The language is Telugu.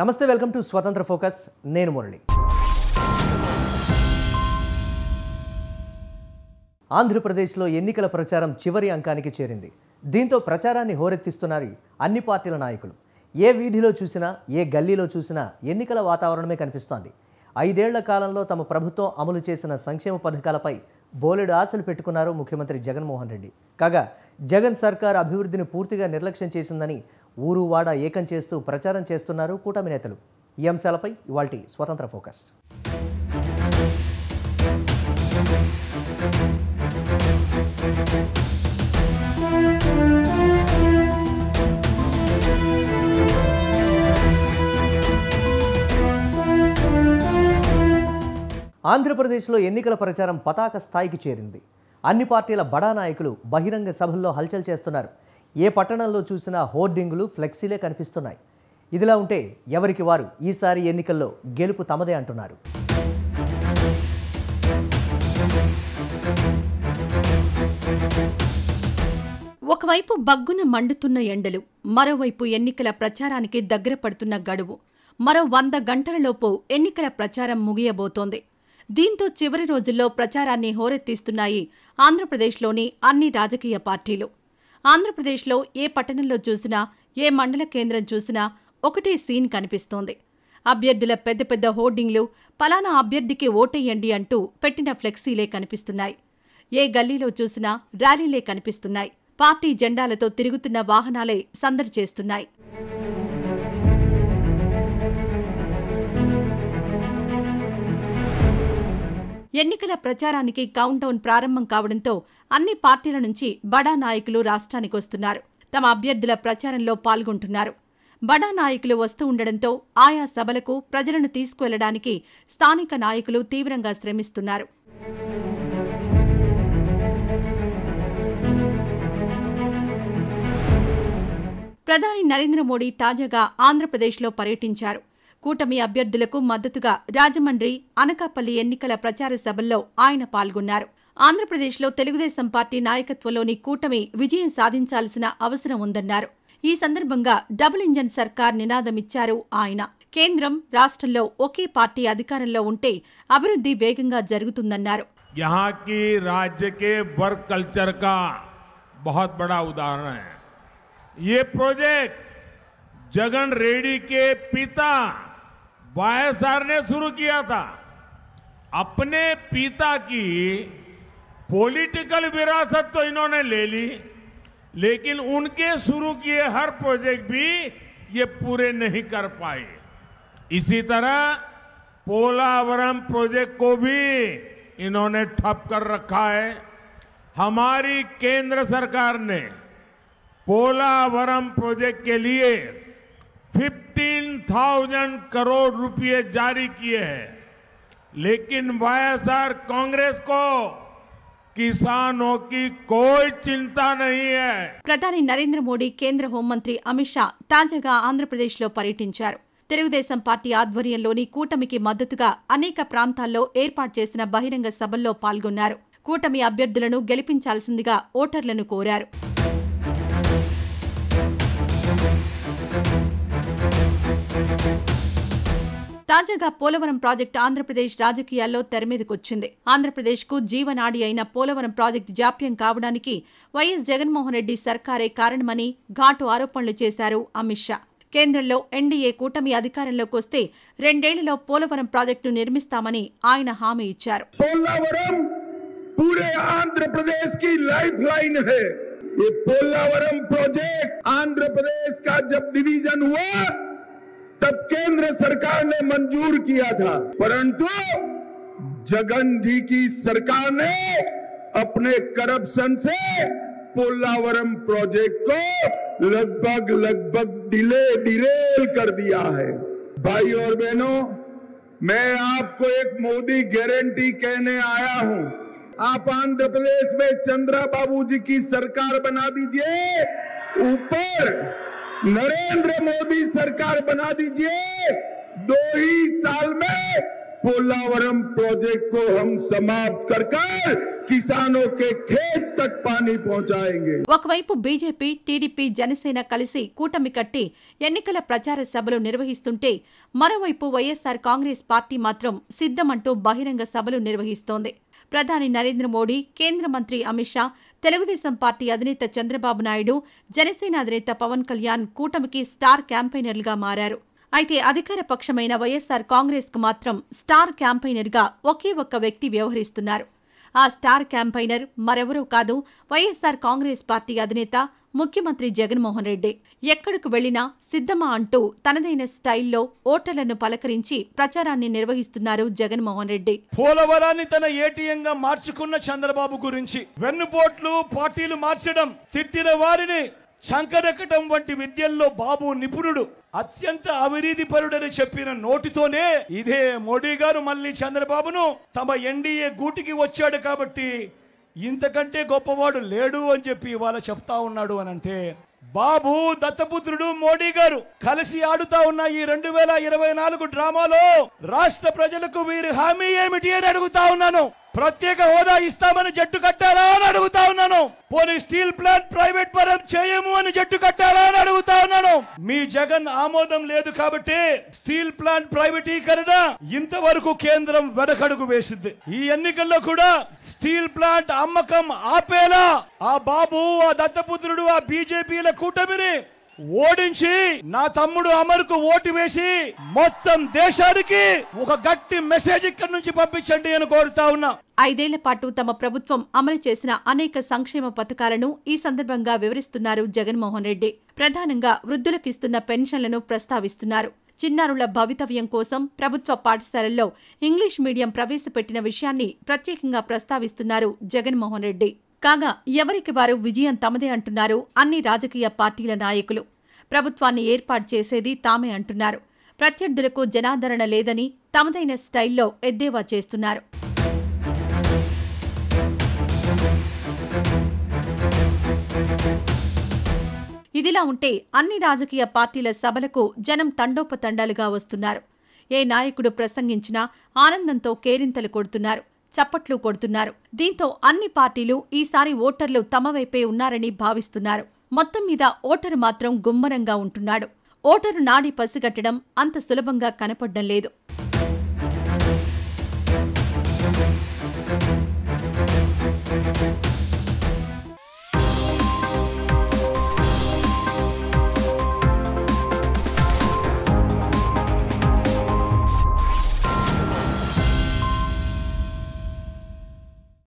నమస్తే వెల్కమ్ టు స్వతంత్ర ఫోకస్ నేను మురళి ఆంధ్రప్రదేశ్లో ఎన్నికల ప్రచారం చివరి అంకానికి చేరింది దీంతో ప్రచారాన్ని హోరెత్తిస్తున్నారు అన్ని పార్టీల నాయకులు ఏ వీధిలో చూసినా ఏ గల్లీలో చూసినా ఎన్నికల వాతావరణమే కనిపిస్తోంది ఐదేళ్ల కాలంలో తమ ప్రభుత్వం అమలు చేసిన సంక్షేమ పథకాలపై బోలెడు ఆశలు పెట్టుకున్నారు ముఖ్యమంత్రి జగన్మోహన్ రెడ్డి కాగా జగన్ సర్కార్ అభివృద్ధిని పూర్తిగా నిర్లక్ష్యం చేసిందని ఊరు వాడ ఏకం చేస్తూ ప్రచారం చేస్తున్నారు కూటమి నేతలు ఈ అంశాలపై ఇవాల్టి స్వతంత్ర ఫోకస్ ఆంధ్రప్రదేశ్లో ఎన్నికల ప్రచారం పతాక స్థాయికి చేరింది అన్ని పార్టీల బడా నాయకులు బహిరంగ సభల్లో హల్చల్ చేస్తున్నారు ఏ పట్టణంలో చూసినా హోర్డింగులు ఫ్లెక్సీలే కనిపిస్తున్నాయి ఇదిలా ఉంటే ఎవరికి వారు ఈసారి ఎన్నికల్లో గెలుపు తమదే అంటున్నారు ఒకవైపు బగ్గున మండుతున్న ఎండలు మరోవైపు ఎన్నికల ప్రచారానికి దగ్గర పడుతున్న గడువు మరో వంద గంటలలోపు ఎన్నికల ప్రచారం ముగియబోతోంది దీంతో చివరి రోజుల్లో ప్రచారాన్ని హోరెత్తిస్తున్నాయి ఆంధ్రప్రదేశ్లోని అన్ని రాజకీయ పార్టీలు ఆంధ్రప్రదేశ్లో ఏ పట్టణంలో చూసినా ఏ మండల కేంద్రం చూసినా ఒకటే సీన్ కనిపిస్తోంది అభ్యర్థుల పెద్ద పెద్ద హోర్డింగ్లు పలానా అభ్యర్థికి ఓటెయ్యండి అంటూ పెట్టిన ఫ్లెక్సీలే కనిపిస్తున్నాయి ఏ గల్లీలో చూసినా ర్యాలీలే కనిపిస్తున్నాయి పార్టీ జెండాలతో తిరుగుతున్న వాహనాలే సందడి చేస్తున్నాయి ఎన్నికల ప్రచారానికి కౌంటౌన్ ప్రారంభం కావడంతో అన్ని పార్టీల నుంచి బడా నాయకులు రాష్ట్రానికి వస్తున్నారు తమ అభ్యర్థుల ప్రచారంలో పాల్గొంటున్నారు బడా నాయకులు వస్తూ ఉండడంతో ఆయా సభలకు ప్రజలను తీసుకువెళ్లడానికి స్థానిక నాయకులు తీవ్రంగా శ్రమిస్తున్నారు ప్రధాని నరేంద్ర మోడీ తాజాగా ఆంధ్రప్రదేశ్లో పర్యటించారు కూటమి అభ్యర్థులకు మద్దతుగా రాజమండ్రి అనకాపల్లి ఎన్నికల ప్రచార సభల్లో ఆయన పాల్గొన్నారు ఆంధ్రప్రదేశ్లో తెలుగుదేశం పార్టీ నాయకత్వంలోని కూటమి విజయం సాధించాల్సిన అవసరం ఉందన్నారు ఈ సందర్భంగా డబుల్ ఇంజన్ సర్కార్ నినాదమిచ్చారు ఆయన కేంద్రం రాష్ట్రంలో ఒకే పార్టీ అధికారంలో ఉంటే అభివృద్ధి వేగంగా జరుగుతుందన్నారు यहाँ की राज्य के वर्क कल्चर का बहुत बड़ा उदाहरण है ये प्रोजेक्ट जगन रेड्डी के पिता वाईएसआर ने शुरू किया था अपने पिता की पॉलिटिकल विरासत तो इन्होंने ले ली लेकिन उनके शुरू किए हर प्रोजेक्ट भी ये पूरे नहीं कर पाए इसी तरह पोलावरम प्रोजेक्ट को भी इन्होंने ठप कर रखा है हमारी केंद्र सरकार ने पोलावरम प्रोजेक्ट के लिए 15,000 करोड़ रुपए जारी किए हैं लेकिन वाईएसआर कांग्रेस को किसानों की कोई चिंता नहीं है ప్రధాని నరేంద్ర మోడీ కేంద్ర హోంమంత్రి అమిత్ షా తాజాగా ఆంధ్రప్రదేశ్లో పర్యటించారు తెలుగుదేశం పార్టీ ఆధ్వర్యంలోని కూటమికి మద్దతుగా అనేక ప్రాంతాల్లో ఏర్పాటు చేసిన బహిరంగ సభల్లో పాల్గొన్నారు కూటమి అభ్యర్థులను గెలిపించాల్సిందిగా ఓటర్లను కోరారు తాజాగా పోలవరం ప్రాజెక్టు ఆంధ్రప్రదేశ్ రాజకీయాల్లో తెరమీదకొచ్చింది ఆంధ్రప్రదేశ్కు జీవనాడి అయిన పోలవరం ప్రాజెక్టు జాప్యం కావడానికి వైఎస్ జగన్మోహన్ రెడ్డి సర్కారే కారణమని ఘాటు ఆరోపణలు చేశారు అమిత్ షా కేంద్రంలో ఎన్డీఏ కూటమి అధికారంలోకి వస్తే రెండేళ్లలో పోలవరం ప్రాజెక్టును నిర్మిస్తామని ఆయన హామీ ఇచ్చారు पोलावरम पूरे आंध्र प्रदेश की लाइफलाइन है ये पोलावरम प्रोजेक्ट आंध्र प्रदेश का जब डिवीजन हुआ तब केंद्र सरकार ने मंजूर किया था परंतु जगन जी की सरकार ने अपने करप्शन से पोलावरम प्रोजेक्ट को लगभग लगभग डिले डिरेल कर दिया है भाई और बहनों मैं आपको एक मोदी गारंटी कहने आया हूं आप आंध्र प्रदेश में चंद्रा बाबू जी की सरकार बना दीजिए ऊपर नरेंद्र मोदी सरकार बना दीजिए दो ही साल में पोलावरम प्रोजेक्ट को हम समाप्त कर कर किसानों के खेत तक पानी पहुंचाएंगे ఒకవైపు బీజేపీ టీడీపీ జనసేన కలిసి కూటమి కట్టి ఎన్నికల ప్రచార సభలు నిర్వహిస్తుంటే మరోవైపు వైఎస్సార్ కాంగ్రెస్ పార్టీ మాత్రం సిద్ధమంటూ బహిరంగ సభలు నిర్వహిస్తోంది ప్రధాని నరేంద్ర మోడీ కేంద్ర మంత్రి అమిత్ షా తెలుగుదేశం పార్టీ అధినేత చంద్రబాబు నాయుడు జనసేన అధినేత పవన్ కళ్యాణ్ కూటమికి స్టార్ క్యాంపెయినర్లుగా మారారు అయితే అధికార పక్షమైన వైఎస్సార్ కాంగ్రెస్ కు మాత్రం స్టార్ క్యాంపెయినర్గా ఒకే ఒక్క వ్యక్తి వ్యవహరిస్తున్నారు ఆ స్టార్ క్యాంపైనర్ మరెవరూ కాదు వైఎస్సార్ కాంగ్రెస్ పార్టీ అధినేత ముఖ్యమంత్రి జగన్మోహన్ రెడ్డి ఎక్కడకు వెళ్లినా సిద్ధమా అంటూ తనదైన స్టైల్లో ఓటర్లను పలకరించి ప్రచారాన్ని నిర్వహిస్తున్నారు జగన్మోహన్ రెడ్డి పోలవరాన్ని తన ఏటీఎంగా మార్చుకున్న చంద్రబాబు గురించి వెన్నుపోట్లు పార్టీలు మార్చడం తిట్టిన వారిని చంకరెక్కటం వంటి విద్యల్లో బాబు నిపుణుడు అత్యంత అవినీతి పరుడని చెప్పిన నోటితోనే ఇదే మోడీ గారు మళ్ళీ చంద్రబాబును తమ ఎన్డీఏ గూటికి వచ్చాడు కాబట్టి ఇంతకంటే గొప్పవాడు లేడు అని చెప్పి ఇవాళ చెప్తా ఉన్నాడు అని అంటే బాబు దత్తపుత్రుడు మోడీ గారు కలిసి ఆడుతా ఉన్న ఈ రెండు వేల ఇరవై నాలుగు డ్రామాలో రాష్ట్ర ప్రజలకు వీరి హామీ ఏమిటి అని అడుగుతా ఉన్నాను ప్రత్యేక హోదా ఇస్తామని జట్టు కట్టారా అని అడుగుతా ఉన్నాను పోనీ స్టీల్ ప్లాంట్ ప్రైవేట్ పరం చేయము అని జట్టు కట్టారా అని అడుగుతా ఉన్నాను మీ జగన్ ఆమోదం లేదు కాబట్టి స్టీల్ ప్లాంట్ ప్రైవేటీకరణ ఇంతవరకు కేంద్రం వెనకడుగు వేసింది ఈ ఎన్నికల్లో కూడా స్టీల్ ప్లాంట్ అమ్మకం ఆపేలా ఆ బాబు ఆ దత్తపుత్రుడు ఆ బీజేపీల కూటమిని ఓడించి నా తమ్ముడు అమర్కు ఓటు వేసి మొత్తం దేశానికి ఒక గట్టి మెసేజ్ ఇక్కడి నుంచి పంపించండి అని కోరుతా ఉన్నా ఐదేళ్ల పాటు తమ ప్రభుత్వం అమలు చేసిన అనేక సంక్షేమ పథకాలను ఈ సందర్భంగా వివరిస్తున్నారు జగన్మోహన్ రెడ్డి ప్రధానంగా వృద్ధులకిస్తున్న పెన్షన్లను ప్రస్తావిస్తున్నారు చిన్నారుల భవితవ్యం కోసం ప్రభుత్వ పాఠశాలల్లో ఇంగ్లీష్ మీడియం ప్రవేశపెట్టిన విషయాన్ని ప్రత్యేకంగా ప్రస్తావిస్తున్నారు జగన్మోహన్ రెడ్డి కాగా ఎవరికి వారు విజయం తమదే అంటున్నారు అన్ని రాజకీయ పార్టీల నాయకులు ప్రభుత్వాన్ని ఏర్పాటు చేసేది తామే అంటున్నారు ప్రత్యర్థులకు జనాదరణ లేదని తమదైన స్టైల్లో ఎద్దేవా చేస్తున్నారు ఇదిలా ఉంటే అన్ని రాజకీయ పార్టీల సభలకు జనం తండోపతండాలుగా వస్తున్నారు ఏ నాయకుడు ప్రసంగించినా ఆనందంతో కేరింతలు కొడుతున్నారు చప్పట్లు కొడుతున్నారు దీంతో అన్ని పార్టీలు ఈసారి ఓటర్లు తమ వైపే ఉన్నారని భావిస్తున్నారు మొత్తం మీద ఓటరు మాత్రం గుమ్మరంగా ఉంటున్నాడు ఓటరు నాడి పసిగట్టడం అంత సులభంగా కనపడ్డం లేదు